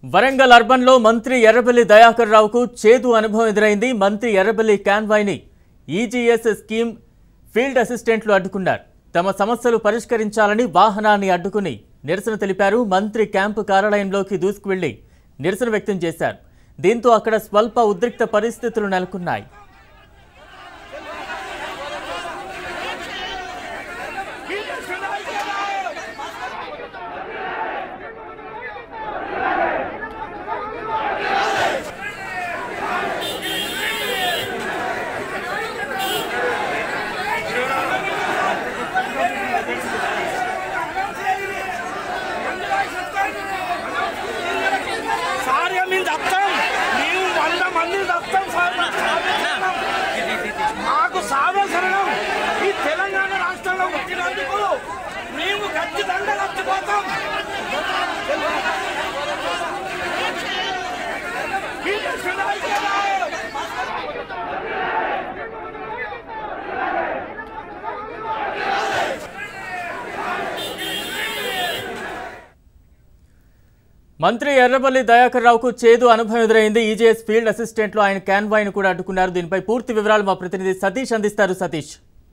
వరంగల్ అర్బన్లో మంత్రి ఎర్రబెల్లి దయాకర్ రావుకు చేదు అనుభవం ఎదురైంది మంత్రి ఎర్రబెల్లి కాన్వాయ్ని ఈజీఎస్ స్కీమ్ ఫీల్డ్ అసిస్టెంట్లు అడ్డుకున్నారు తమ సమస్యలు పరిష్కరించాలని వాహనాన్ని అడ్డుకుని నిరసన తెలిపారు మంత్రి క్యాంపు కార్యాలయంలోకి దూసుకువెళ్లి నిరసన వ్యక్తం చేశారు దీంతో అక్కడ స్వల్ప ఉద్రిక్త పరిస్థితులు నెలకొన్నాయి సార్ ఇక మేము చెప్తాం మేము వంద మంది చెప్తాం సార్ మాకు సావే శరణం ఈ తెలంగాణ రాష్ట్రంలో వచ్చినందుకు మేము ఖచ్చితంగా నచ్చిపోతాం మంత్రి ఎర్రబల్లి దయాకర్ రావుకు చేదు అనుభవం ఎదురైంది ఈజేఎస్ ఫీల్డ్ అసిస్టెంట్లు ఆయన కాన్వాయ్ను కూడా అడ్డుకున్నారు దీనిపై పూర్తి వివరాలు మా ప్రతినిధి సతీష్ అందిస్తారు సతీష్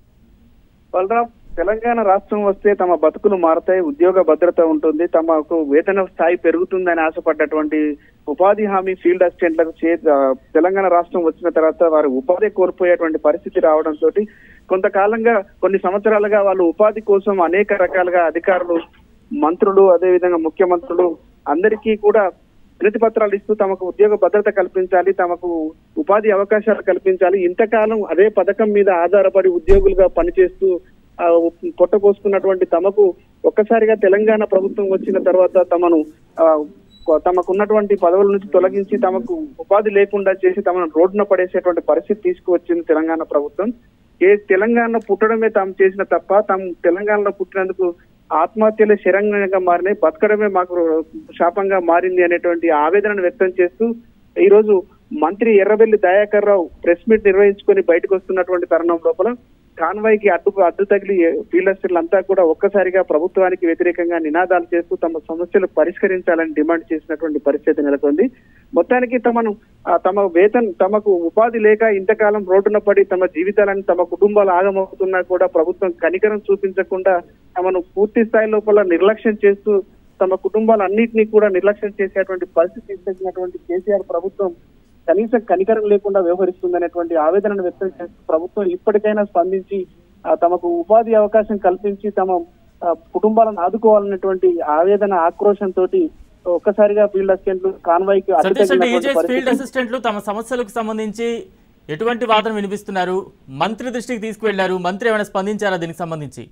బలరాం తెలంగాణ రాష్ట్రం వస్తే తమ బతుకులు మారతాయి ఉద్యోగ భద్రత ఉంటుంది తమకు వేతన స్థాయి పెరుగుతుందని ఆశపడ్డటువంటి ఉపాధి హామీ ఫీల్డ్ అసిస్టెంట్లకు చే ఆ, తెలంగాణ రాష్ట్రం వచ్చిన తర్వాత వారు ఉపాధి కోల్పోయేటువంటి పరిస్థితి రావడంతో కొంతకాలంగా కొన్ని సంవత్సరాలుగా వాళ్ళు ఉపాధి కోసం అనేక రకాలుగా అధికారులు మంత్రులు అదేవిధంగా ముఖ్యమంత్రులు అందరికీ కూడా వినతి పత్రాలు ఇస్తూ తమకు ఉద్యోగ భద్రత కల్పించాలి తమకు ఉపాధి అవకాశాలు కల్పించాలి ఇంతకాలం అదే పథకం మీద ఆధారపడి ఉద్యోగులుగా పనిచేస్తూ ఆ, పొట్టపోసుకున్నటువంటి తమకు ఒక్కసారిగా తెలంగాణ ప్రభుత్వం వచ్చిన తర్వాత తమను ఆ, కొ- తమకున్నటువంటి పదవుల నుంచి తొలగించి తమకు ఉపాధి లేకుండా చేసి తమను రోడ్డున పడేసేటువంటి పరిస్థితి తీసుకువచ్చింది తెలంగాణ ప్రభుత్వం ఏ తెలంగాణ పుట్టడమే తాము చేసిన తప్ప తాము తెలంగాణలో పుట్టినందుకు ఆత్మహత్యలే శరంగా మారినాయి బతకడమే మాకు శాపంగా మారింది అనేటువంటి ఆవేదనను వ్యక్తం చేస్తూ ఈ రోజు మంత్రి ఎర్రబెల్లి దయాకర్ రావు ప్రెస్ మీట్ నిర్వహించుకొని బయటకు వస్తున్నటువంటి తరుణం లోపల కాన్వాయ్ కి అడ్డు అడ్డు తగిలి ఫీల్డర్స్లు అంతా కూడా ఒక్కసారిగా ప్రభుత్వానికి వ్యతిరేకంగా నినాదాలు చేస్తూ తమ సమస్యలు పరిష్కరించాలని డిమాండ్ చేసినటువంటి పరిస్థితి నెలకొంది మొత్తానికి తమను ఆ, తమ వేతన్ తమకు ఉపాధి లేక ఇంతకాలం రోడ్డున పడి తమ జీవితాలను తమ కుటుంబాలు ఆగమవుతున్నా కూడా ప్రభుత్వం కనికరం చూపించకుండా తమను పూర్తి స్థాయి లోపల నిర్లక్ష్యం చేస్తూ తమ కుటుంబాలన్నింటినీ కూడా నిర్లక్ష్యం చేసేటువంటి పరిస్థితి తీసుకొచ్చినటువంటి కేసీఆర్ ప్రభుత్వం కనీసం కనికరం లేకుండా వ్యవహరిస్తుందనేటువంటి ఆవేదనను వ్యక్తం చేస్తూ ప్రభుత్వం ఇప్పటికైనా స్పందించి ఆ, తమకు ఉపాధి అవకాశం కల్పించి తమ ఆ, కుటుంబాలను ఆదుకోవాలనేటువంటి ఆవేదన ఆక్రోశంతో ఒక్కసారిగా ఫీల్డ్ అసిస్టెంట్లు కాన్వాయ్ కి అడ్డు సతీష్ అంటే తగిలినటువంటి ఈజేఎస్ ఫీల్డ్ పరిస్థితి. అసిస్టెంట్లు తమ సమస్యలకు సంబంధించి ఎటువంటి వాదన వినిపిస్తున్నారు మంత్రి దృష్టికి తీసుకువెళ్లారు మంత్రి ఏమైనా స్పందించారా దీనికి సంబంధించి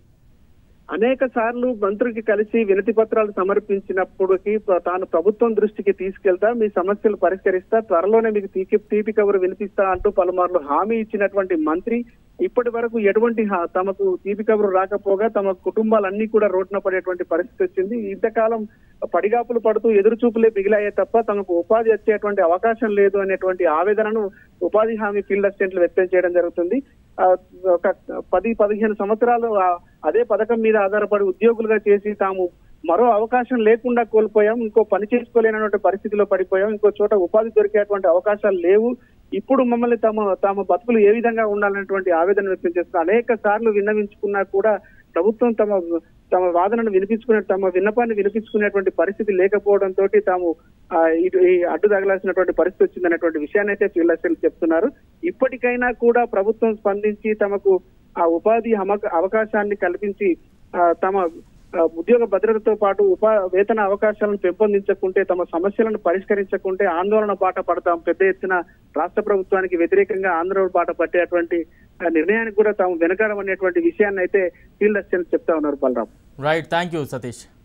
అనేక సార్లు మంత్రికి కలిసి వినతి పత్రాలు సమర్పించినప్పటికీ ప్ర- తాను ప్రభుత్వం దృష్టికి తీసుకెళ్తా మీ సమస్యలు పరిష్కరిస్తా త్వరలోనే మీకు తీపి తీపి కబురు వినిపిస్తా అంటూ పలుమార్లు హామీ ఇచ్చినటువంటి మంత్రి ఇప్పటి వరకు ఎటువంటి హా- తమకు తీపి కబురు రాకపోగా తమ కుటుంబాలన్నీ కూడా రోడ్డున పడేటువంటి పరిస్థితి వచ్చింది ఇంతకాలం పడిగాపులు పడుతూ ఎదురు చూపులే మిగిలాయే తప్ప తమకు ఉపాధి వచ్చేటువంటి అవకాశం లేదు అనేటువంటి ఆవేదనను ఉపాధి హామీ ఫీల్డ్ అసిస్టెంట్లు వ్యక్తం చేయడం జరుగుతుంది ఆ, ఒక పది పదిహేను సంవత్సరాలు ఆ అదే పథకం మీద ఆధారపడి ఉద్యోగులుగా చేసి తాము మరో అవకాశం లేకుండా కోల్పోయాం ఇంకో పని చేసుకోలేనటువంటి పరిస్థితిలో పడిపోయాం ఇంకో చోట ఉపాధి దొరికేటువంటి అవకాశాలు లేవు ఇప్పుడు మమ్మల్ని తమ తమ బతుకులు ఏ విధంగా ఉండాలనేటువంటి ఆవేదన వ్యక్తం చేస్తున్నారు అనేక సార్లు విన్నవించుకున్నా కూడా ప్రభుత్వం తమ తమ వాదనను వినిపించుకునే తమ విన్నపాన్ని వినిపించుకునేటువంటి పరిస్థితి లేకపోవడంతో తాము ఆ, ఇటు- ఈ అడ్డు తగలాల్సినటువంటి పరిస్థితి వచ్చిందనేటువంటి విషయాన్ని అయితే ఫీల్డ్ అసిస్టెంట్లు చెప్తున్నారు ఇప్పటికైనా కూడా ప్రభుత్వం స్పందించి తమకు ఆ ఉపాధి హమ- అవకాశాన్ని కల్పించి ఆ, తమ ఆ, ఉద్యోగ భద్రతతో పాటు ఉపా వేతన అవకాశాలను పెంపొందించకుంటే తమ సమస్యలను పరిష్కరించకుంటే ఆందోళన బాట పడతాం పెద్ద ఎత్తున రాష్ట్ర ప్రభుత్వానికి వ్యతిరేకంగా ఆందోళన బాట పట్టేటువంటి ఆ, నిర్ణయానికి కూడా తాము వెనకాడమనేటువంటి విషయాన్ని అయితే ఫీల్డ్ అసిస్టెంట్ చెప్తా ఉన్నారు Balaram right thank you Satish